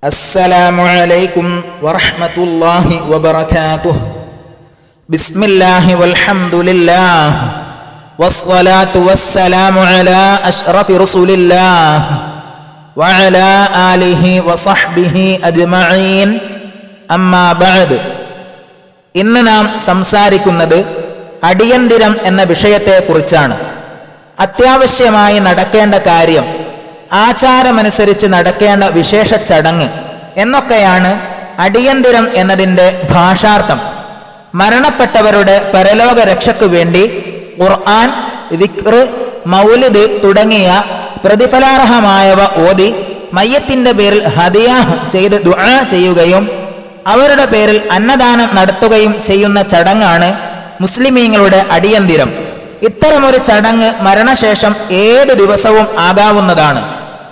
السلام عليكم ورحمة الله وبركاته بسم الله والحمد لله والصلاة والسلام على أشرف رسول الله وعلى آله وصحبه أجمعين أما بعد ഇന്ന് നാം സംസാരിക്കുന്നത് അടിയന്തിരം എന്ന വിഷയത്തെക്കുറിച്ചാണ് അത്യാവശ്യമായി നടക്കേണ്ട കാര്യം ആചാരമനുസരിച്ച് നടക്കേണ്ട വിശേഷ ചടങ്ങ് എന്നൊക്കെയാണ് അടിയന്തിരം എന്നതിൻ്റെ ഭാഷാർത്ഥം മരണപ്പെട്ടവരുടെ പരലോക രക്ഷയ്ക്കു വേണ്ടി ഖുർആൻ ദിക്ർ മൗലിദ് തുടങ്ങിയ പ്രതിഫലാർഹമായവ ഓതി മയ്യത്തിന്റെ പേരിൽ ഹദിയാഹ് ചെയ്ത് ദുആ ചെയ്യുകയും അവരുടെ പേരിൽ അന്നദാനം നടത്തുകയും ചെയ്യുന്ന ചടങ്ങാണ് മുസ്ലിമീങ്ങളുടെ അടിയന്തിരം ഇത്തരമൊരു ചടങ്ങ് മരണശേഷം ഏത് ദിവസവും ആകാവുന്നതാണ്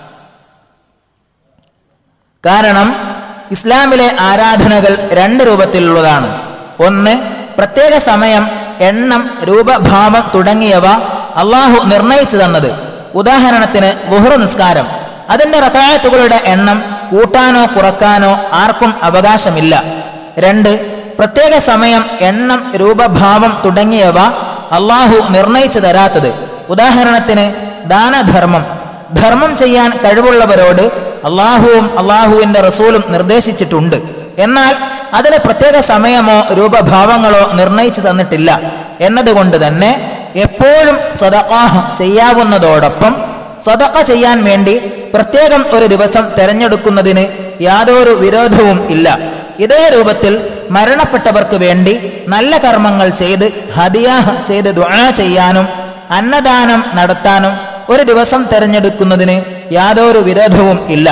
കാരണം ഇസ്ലാമിലെ ആരാധനകൾ രണ്ട് രൂപത്തിലുള്ളതാണ് ഒന്ന് പ്രത്യേക സമയം എണ്ണം രൂപഭാവം തുടങ്ങിയവ അള്ളാഹു നിർണയിച്ചു തന്നത് ഉദാഹരണത്തിന് ലുഹ്റ നിസ്കാരം അതിന്റെ റക്കായത്തുകളുടെ എണ്ണം കൂട്ടാനോ കുറക്കാനോ ആർക്കും അവകാശമില്ല രണ്ട് പ്രത്യേക സമയം എണ്ണം രൂപഭാവം തുടങ്ങിയവ അള്ളാഹു നിർണയിച്ചു തരാത്തത് ഉദാഹരണത്തിന് ദാനധർമ്മം ധർമ്മം ചെയ്യാൻ കഴിവുള്ളവരോട് അള്ളാഹുവും അള്ളാഹുവിന്റെ റസൂലും നിർദ്ദേശിച്ചിട്ടുണ്ട് എന്നാൽ അതിന് പ്രത്യേക സമയമോ രൂപഭാവങ്ങളോ നിർണയിച്ചു തന്നിട്ടില്ല എന്നതുകൊണ്ട് തന്നെ എപ്പോഴും സദഖാഹ് ചെയ്യാവുന്നതോടൊപ്പം സദഖ ചെയ്യാൻ വേണ്ടി പ്രത്യേകം ഒരു ദിവസം തെരഞ്ഞെടുക്കുന്നതിന് യാതൊരു വിരോധവും ഇല്ല ഇതേ രൂപത്തിൽ മരണപ്പെട്ടവർക്ക് വേണ്ടി നല്ല കർമ്മങ്ങൾ ചെയ്ത് ഹദിയാഹ് ചെയ്ത് ദുആ ചെയ്യാനും അന്നദാനം നടത്താനും ഒരു ദിവസം തെരഞ്ഞെടുക്കുന്നതിന് യാതൊരു വിരോധവും ഇല്ല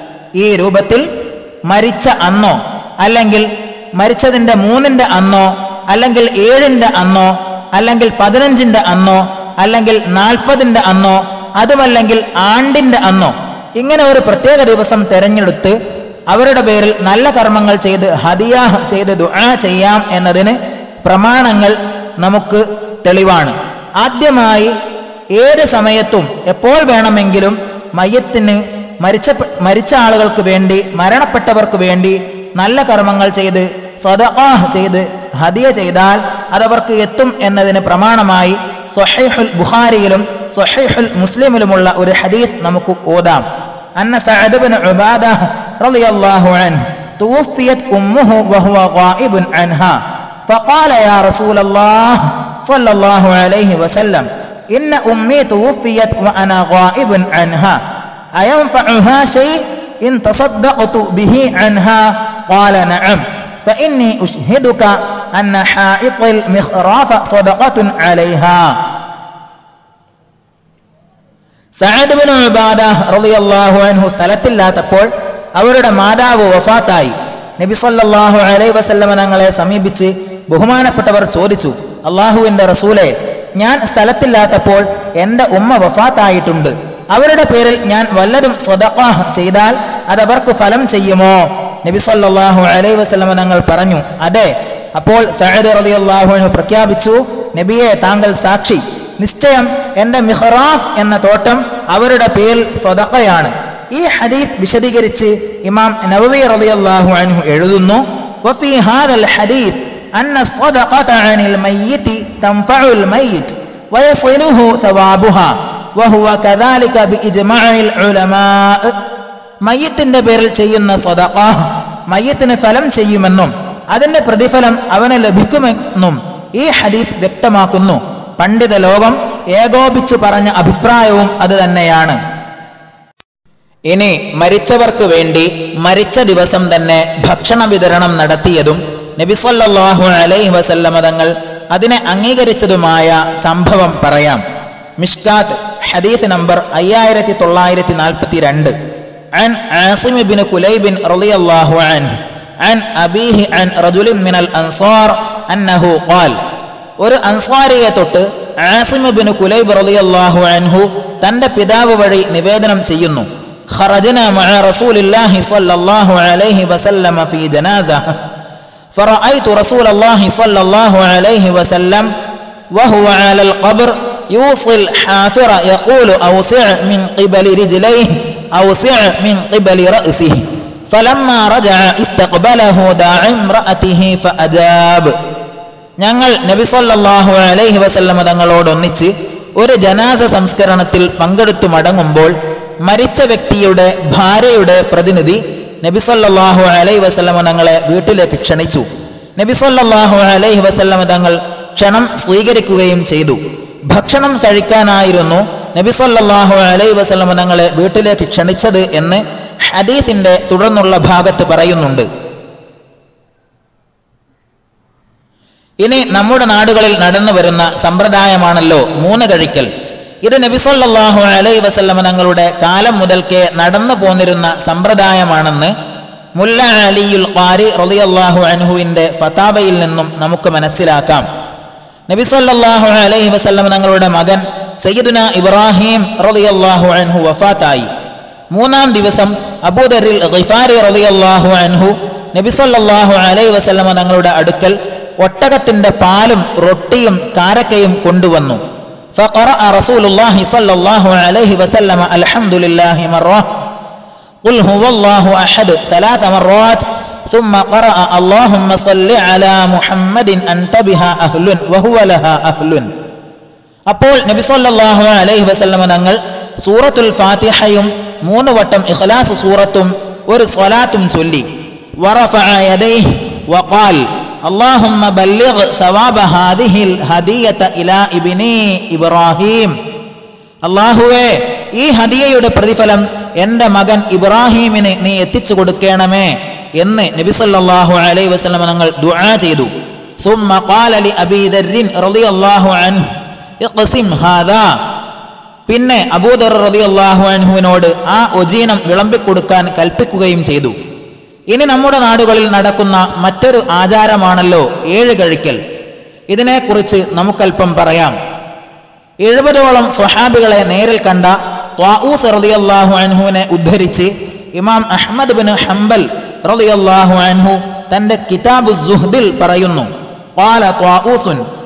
ഈ രൂപത്തിൽ മരിച്ച അന്നോ അല്ലെങ്കിൽ മരിച്ചതിൻ്റെ മൂന്നിൻ്റെ അന്നോ അല്ലെങ്കിൽ ഏഴിൻ്റെ അന്നോ അല്ലെങ്കിൽ പതിനഞ്ചിൻ്റെ അന്നോ അല്ലെങ്കിൽ നാൽപ്പതിൻ്റെ അന്നോ അതുമല്ലെങ്കിൽ ആണ്ടിൻ്റെ അന്നോ ഇങ്ങനെ ഒരു പ്രത്യേക ദിവസം തെരഞ്ഞെടുത്ത് അവരുടെ പേരിൽ നല്ല കർമ്മങ്ങൾ ചെയ്ത് ഹദിയാഹ് ചെയ്ത് ദുആ ചെയ്യാം എന്നതിന് പ്രമാണങ്ങൾ നമുക്ക് തെളിവാണ് ആദ്യമായി ഏത് സമയത്തും എപ്പോൾ വേണമെങ്കിലും മയ്യത്തിന് മരിച്ച മരിച്ച ആളുകൾക്ക് വേണ്ടി മരണപ്പെട്ടവർക്ക് വേണ്ടി നല്ല കർമ്മങ്ങൾ ചെയ്ത് സദാഹ് ചെയ്ത് ഹദിയ ചെയ്താൽ അതവർക്ക് എത്തും എന്നതിന് പ്രമാണമായി സൊഹൈഹുൽ ബുഖാരിയിലും സൊഹൈഹുൽ മുസ്ലിമിലുമുള്ള ഒരു ഹദീസ് നമുക്ക് ഓതാം അന്ന സഅദ് ബിൻ ഉബാദ റളിയല്ലാഹു അൻഹു توفيت أمه وهو غائب عنها فقال يا رسول الله صلى الله عليه وسلم إن أمي توفيت وأنا غائب عنها أينفعها شيء إن تصدقت به عنها قال نعم فإني أشهدك أن حائط المخراف صدقة عليها സഅദ് ബിൻ ഉബാദ റളിയല്ലാഹു അൻഹു സ്ഥലത്തില്ലാത്തപ്പോൾ അവരുടെ മാതാവ് വഫാത്തായി നബി സല്ലല്ലാഹു അലൈഹി വസല്ലമ തങ്ങളെ സമീപിച്ച് ബഹുമാനപ്പെട്ടവർ ചോദിച്ചു അള്ളാഹുവിന്റെ റസൂലെ ഞാൻ സ്ഥലത്തില്ലാത്തപ്പോൾ എൻ്റെ ഉമ്മ വഫാത്തായിട്ടുണ്ട് അവരുടെ പേരിൽ ഞാൻ വല്ലതും സ്വതഖാഹ് ചെയ്താൽ അതവർക്ക് ഫലം ചെയ്യുമോ നബി സല്ലല്ലാഹു അലൈഹി വസല്ലമ തങ്ങൾ പറഞ്ഞു അതെ അപ്പോൾ സഅദ് റളിയല്ലാഹു അൻഹു പ്രഖ്യാപിച്ചു നബിയെ താങ്കൾ സാക്ഷി നിശ്ചയം എൻ്റെ മിഹ്റാഫ് എന്ന തോട്ടം അവരുടെ പേരിൽ സ്വതക്കയാണ് ഈ ഹദീസ് വിശദീകരിച്ച് ഇമാം നവവി റളിയല്ലാഹു അൻഹു എഴുതുന്നു وفي هذا الحديث أن الصدقة عن الميت تنفع الميت ويصله ثوابها وهو كذلك بإجماع العلماء മയ്യത്തിന്റെ പേരിൽ ചെയ്യുന്ന സ്വതക്ക മയ്യത്തിന് ഫലം ചെയ്യുമെന്നും അതിന്റെ പ്രതിഫലം അവന് ലഭിക്കുമെന്നും ഈ ഹദീസ് വ്യക്തമാക്കുന്നു പണ്ഡിത ലോകം ഏകോപിച്ചു പറഞ്ഞ അഭിപ്രായവും അത് തന്നെയാണ് ഇനി മരിച്ചവർക്ക് വേണ്ടി മരിച്ച ദിവസം തന്നെ ഭക്ഷണ വിതരണം നടത്തിയതും നബിസല്ലാഹു അലൈഹി വസല്ലമ തങ്ങൾ അതിനെ അംഗീകരിച്ചതുമായ സംഭവം പറയാം മിഷ്കാത്ത് ഹദീസ് നമ്പർ അയ്യായിരത്തി തൊള്ളായിരത്തി നാൽപ്പത്തി രണ്ട് عن عاصم بن كليب رضي الله عنه عن أبيه عن رجل من الأنصار أنه قال ഒരു അൻസ്വാരിയെ തൊട്ട് ആസിം ബിൻ കുലൈബ് റളിയല്ലാഹു അൻഹു തന്റെ പിതാവ് വഴി നിവേദനം ചെയ്യുന്നു خرجنا مع رسول الله صلى الله عليه وسلم في جنازة فرأيت رسول الله صلى الله عليه وسلم وهو على القبر يوصي الحافر يقول أوسع من قبل رجليه أوسع من قبل رأسه فلما رجع استقبله داع امرأته فأجاب ഞങ്ങൾ നബി സല്ലല്ലാഹു അലൈഹി വസല്ലമ തങ്ങളോടൊന്നിച്ച് ഒരു ജനാസ സംസ്കരണത്തിൽ പങ്കെടുത്തു മടങ്ങുമ്പോൾ മരിച്ച വ്യക്തിയുടെ ഭാര്യയുടെ പ്രതിനിധി നബി സല്ലല്ലാഹു അലൈഹി വസല്ലമ തങ്ങളെ വീട്ടിലേക്ക് ക്ഷണിച്ചു നബി സല്ലല്ലാഹു അലൈഹി വസല്ലമ തങ്ങൾ ക്ഷണം സ്വീകരിക്കുകയും ചെയ്തു ഭക്ഷണം കഴിക്കാനായിരുന്നു നബി സല്ലല്ലാഹു അലൈഹി വസല്ലമ തങ്ങളെ വീട്ടിലേക്ക് ക്ഷണിച്ചത് എന്ന് ഹദീസിന്റെ തുടർന്നുള്ള ഭാഗത്ത് പറയുന്നുണ്ട് ഇനി നമ്മുടെ നാടുകളിൽ നടന്നു വരുന്ന സമ്പ്രദായമാണല്ലോ മൂന്ന് കഴിക്കൽ ഇത് നബിസൊല്ലാഹു അലൈ വസല്ലമ തങ്ങളുടെ കാലം മുതൽക്കേ നടന്നു പോന്നിരുന്ന സമ്പ്രദായമാണെന്ന് മുല്ല അലിയുൽ ഖാരി റളിയല്ലാഹു അൻഹുവിന്റെ ഫതാബയിൽ നിന്നും നമുക്ക് മനസ്സിലാക്കാം നബിസൊല്ലാഹു അലൈഹി വസല്ലമ തങ്ങളുടെ മകൻ സയ്യിദുന ഇബ്രാഹിം റളിയല്ലാഹു അൻഹു വഫാത്തായി മൂന്നാം ദിവസം അബൂദറിൽ ഗിഫാരി റളിയല്ലാഹു അൻഹു നബിസൊല്ലാഹു അലൈഹി വസല്ലമ തങ്ങളുടെ അടുക്കൽ ഒട്ടകത്തിന്റെ പാലും റൊട്ടിയും കാരക്കയും കൊണ്ടുവന്നു فقرأ رسول الله صلى الله عليه وسلم الحمد لله مرة قل هو الله أحد ثلاث مرات ثم قرأ اللهم صل على محمد أنت بها أهل وهو لها أهل അപ്പോൾ നബി സല്ലല്ലാഹു അലൈഹി വസല്ലമ തങ്ങൾ സൂറത്തുൽ ഫാത്തിഹയും മൂന്ന് വട്ടം ഇഖ്ലാസ് സൂറത്തും ഒരു സ്വലാത്തും ചൊല്ലി വറഫഅ യദൈഹി വഖാൽ اللهم بلغ ثواب هذه الهدية إلى ابني إبراهيم അള്ളാഹുവേ ഈ ഹദിയയുടെ പ്രതിഫലം എൻ്റെ മകൻ ഇബ്രാഹീമിന് നീ എത്തിച്ചു കൊടുക്കണമേ എന്ന് നബിസല്ലാഹു അലൈഹി വസല്ലം ഞങ്ങൾ ദുആ ചെയ്തു ثم قال لأبي ذر رضي الله عنه اقسم هذا പിന്നെ അബൂദർ റളിയല്ലാഹു അൻഹുവിനോട് ആ ഒജീനം വിളമ്പിക്കൊടുക്കാൻ കൽപ്പിക്കുകയും ചെയ്തു ഇനി നമ്മുടെ നാടുകളിൽ നടക്കുന്ന മറ്റൊരു ആചാരമാണല്ലോ ഏഴ് കഴിക്കൽ ഇതിനെക്കുറിച്ച് നമുക്കല്പം പറയാം എഴുപതോളം സ്വഹാബികളെ നേരിൽ കണ്ട ത്വാഊസ് റളിയല്ലാഹു അൻഹുവിനെ ഉദ്ധരിച്ച് ഇമാം അഹ്മദ് ബിൻ ഹംബൽ റളിയല്ലാഹു അൻഹു തന്റെ കിതാബു സുഹ്ദിൽ പറയുന്നു قال طاؤوس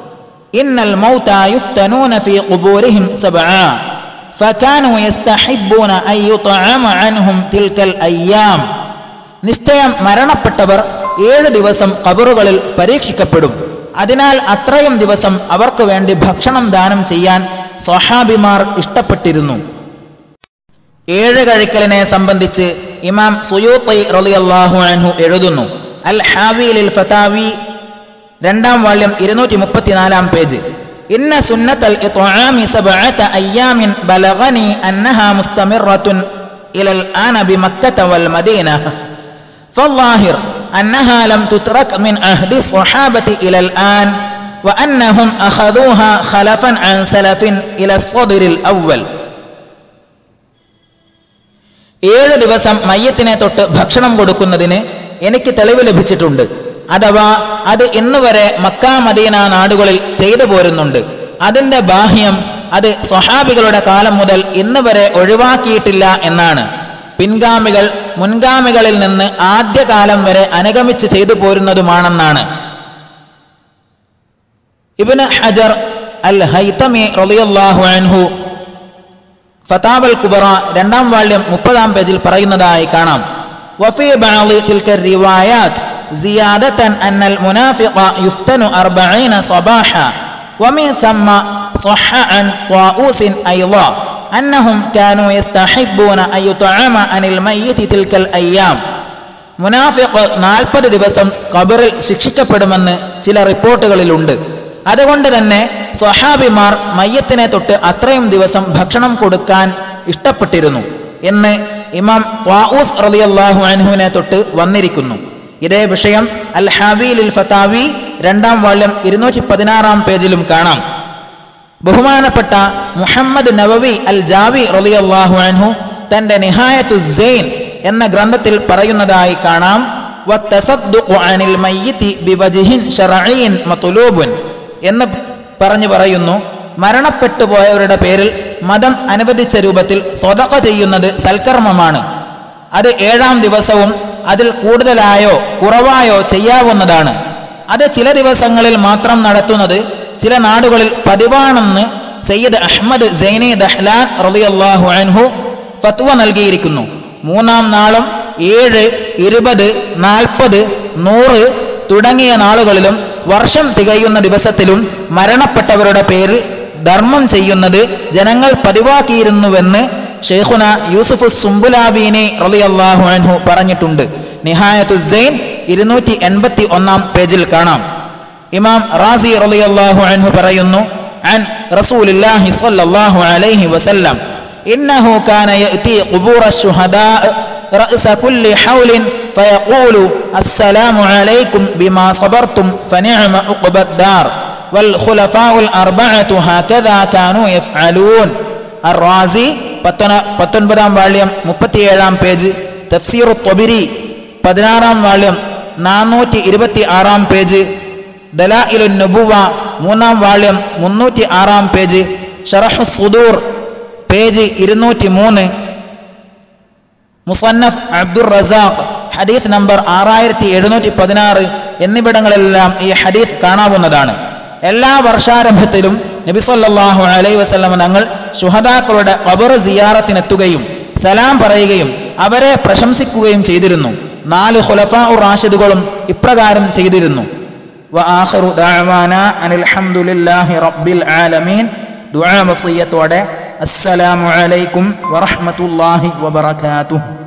إن الموتى يفتنون في قبورهم سبعا فكانوا يستحبون أن يطعم عنهم تلك الأيام നിശ്ചയം മരണപ്പെട്ടവർ ഏഴ് ദിവസം കബറുകളിൽ പരീക്ഷിക്കപ്പെടും അതിനാൽ അത്രയും ദിവസം അവർക്ക് വേണ്ടി ഭക്ഷണം ദാനം ചെയ്യാൻ സ്വഹാബിമാർ ഇഷ്ടപ്പെട്ടിരുന്നു ഏഴ് കഴിക്കലിനെ സംബന്ധിച്ച് ഇമാം സുയൂത്തൈ റളിയല്ലാഹു അൻഹു എഴുതുന്നു അൽ ഹാവിലിൽ ഫതാവി രണ്ടാം വാള്യം ഇരുന്നൂറ്റി മുപ്പത്തിനാലാം പേജ് ഇന്ന സുന്നത്തൽ ഇത്ആമി സബഅത അയ്യാമിൻ ബലഗനി അന്നഹാ മുസ്തമിറത്തുൻ ഇലൽ ആന ബിമക്കത വൽ മദീന فالظاهر أنها لم تترك من عهد الصحابة إلى الآن وأنهم أخذوها خلفا عن سلف إلى الصدر الأول ഏഴ് ദിവസം മയ്യത്തിനെ തൊട്ട് ഭക്ഷണം കൊടുക്കുന്നതിന് എനിക്ക് തെളിവ് ലഭിച്ചിട്ടുണ്ട് അഥവാ അത് ഇന്ന് വരെ മക്ക മദീന നാടുകളിൽ ചെയ്തു പോരുന്നുണ്ട് അതിന്റെ ബാഹ്യം അത് സ്വഹാബികളുടെ കാലം മുതൽ ഇന്ന് വരെ ഒഴിവാക്കിയിട്ടില്ല എന്നാണ് പിൻഗാമികൾ മുൻഗാമികളിൽ നിന്ന് ആദ്യകാലം വരെ അനുഗമിച്ച് ചെയ്തു പോരുന്നതുമാണെന്നാണ് ഇബ്നു ഹജർ അൽ ഹൈതമി റളിയല്ലാഹു അൻഹു ഫതാവൽ കുബറ രണ്ടാം വാള്യം മുപ്പതാം പേജിൽ പറയുന്നതായി കാണാം വഫി ബഅളി തിൽക റിവായാത്ത് زيادة أن المنافق يفتن أربعين صباحا ومن ثم صح عن طاؤوس أيضا أنهم كانوا يستحبون أن يطعم عن الميت تلك الأيام മുനാഫിഖ് നാൽപ്പത് ദിവസം കബറിൽ ശിക്ഷിക്കപ്പെടുമെന്ന് ചില റിപ്പോർട്ടുകളിലുണ്ട് അതുകൊണ്ട് തന്നെ സ്വഹാബിമാർ മയ്യത്തിനെ തൊട്ട് അത്രയും ദിവസം ഭക്ഷണം കൊടുക്കാൻ ഇഷ്ടപ്പെട്ടിരുന്നു എന്ന് ഇമാം ത്വാഊസ് റളിയല്ലാഹു അൻഹുവിനെ തൊട്ട് വന്നിരിക്കുന്നു ഇതേ വിഷയം അൽ ഹാബീലിൽ ഫതാവി രണ്ടാം വാള്യം ഇരുന്നൂറ്റി പതിനാറാം പേജിലും കാണാം ബഹുമാനപ്പെട്ട മുഹമ്മദ് നവവി അൽ ജാവി റളിയല്ലാഹു അൻഹു തന്റെ നിഹായത്തു സെയ്ൻ എന്ന ഗ്രന്ഥത്തിൽ പറയുന്നതായി കാണാം വത്തസദ്ദുഖു അനിൽ മയ്യിത്തി ബിവജ്ഹിൻ ശർഈൻ മത്ലൂബുൻ എന്ന് പറഞ്ഞു പറയുന്നു മരണപ്പെട്ടു പോയവരുടെ പേരിൽ മതം അനുവദിച്ച രൂപത്തിൽ സ്വതക ചെയ്യുന്നത് സൽക്കർമ്മമാണ് അത് ഏഴാം ദിവസവും അതിൽ കൂടുതലായോ കുറവായോ ചെയ്യാവുന്നതാണ് അത് ചില ദിവസങ്ങളിൽ മാത്രം നടത്തുന്നത് ചില നാടുകളിൽ പതിവാണെന്ന് സയ്യിദ് അഹമ്മദ് സൈനി ദഹ്ലാൻ റളിയല്ലാഹു അൻഹു ഫത്വ നൽകിയിരിക്കുന്നു മൂന്നാം നാളും ഏഴ് ഇരുപത് നാൽപ്പത് നൂറ് തുടങ്ങിയ നാളുകളിലും വർഷം തികയുന്ന ദിവസത്തിലും മരണപ്പെട്ടവരുടെ പേരിൽ ധർമ്മം ചെയ്യുന്നത് ജനങ്ങൾ പതിവാക്കിയിരുന്നുവെന്ന് ഷെയ്ഖുന യൂസുഫ് സുംബുലാബീനി റളിയല്ലാഹു അൻഹു പറഞ്ഞിട്ടുണ്ട് നിഹായത്തു സൈൻ ഇരുന്നൂറ്റി എൺപത്തി ഒന്നാം പേജിൽ കാണാം ഇമാം റാസി റളിയല്ലാഹു അൻഹു പറയുന്നു عن رسول الله صلى الله عليه وسلم إنه كان يأتي قبور الشهداء رأس كل حول فيقول السلام عليكم بما صبرتم فنعم عقبى الدار والخلفاء الأربعة هكذا كانوا يفعلون الرازي പത്തൊൻപതാം വാള്യം മുപ്പത്തിയേഴാം പേജ് തഫ്സീർ ത്വബിരി പതിനാറാം വാള്യം നാനൂറ്റി ഇരുപത്തി ആറാം പേജ് ദലാഇലുൻ നബുവ മൂന്നാം വാള്യം മുന്നൂറ്റി ആറാം പേജ് ഷറഹു സുദൂർ പേജ് ഇരുന്നൂറ്റി മൂന്ന് മുസന്നഫ് അബ്ദുർ റസാഖ് ഹദീസ് നമ്പർ ആറായിരത്തി എഴുന്നൂറ്റി പതിനാറ് എന്നിവിടങ്ങളിലെല്ലാം ഈ ഹദീസ് കാണാവുന്നതാണ് എല്ലാ വർഷാരംഭത്തിലും നബി സല്ലല്ലാഹു അലൈഹി വസല്ലം തങ്ങൾ ശുഹദാക്കളുടെ ഖബർ സിയാറത്തിനെത്തുകയും സലാം പറയുകയും അവരെ പ്രശംസിക്കുകയും ചെയ്തിരുന്നു നാല് ഖുലഫാ റാഷിദുകളും ഇപ്രകാരം ചെയ്തിരുന്നു وآخر دعوانا أن الحمد لله رب العالمين دعاء وصية അസ്സലാമു അലൈക്കും വറഹ്മത്തുള്ളാഹി വബറകാതുഹു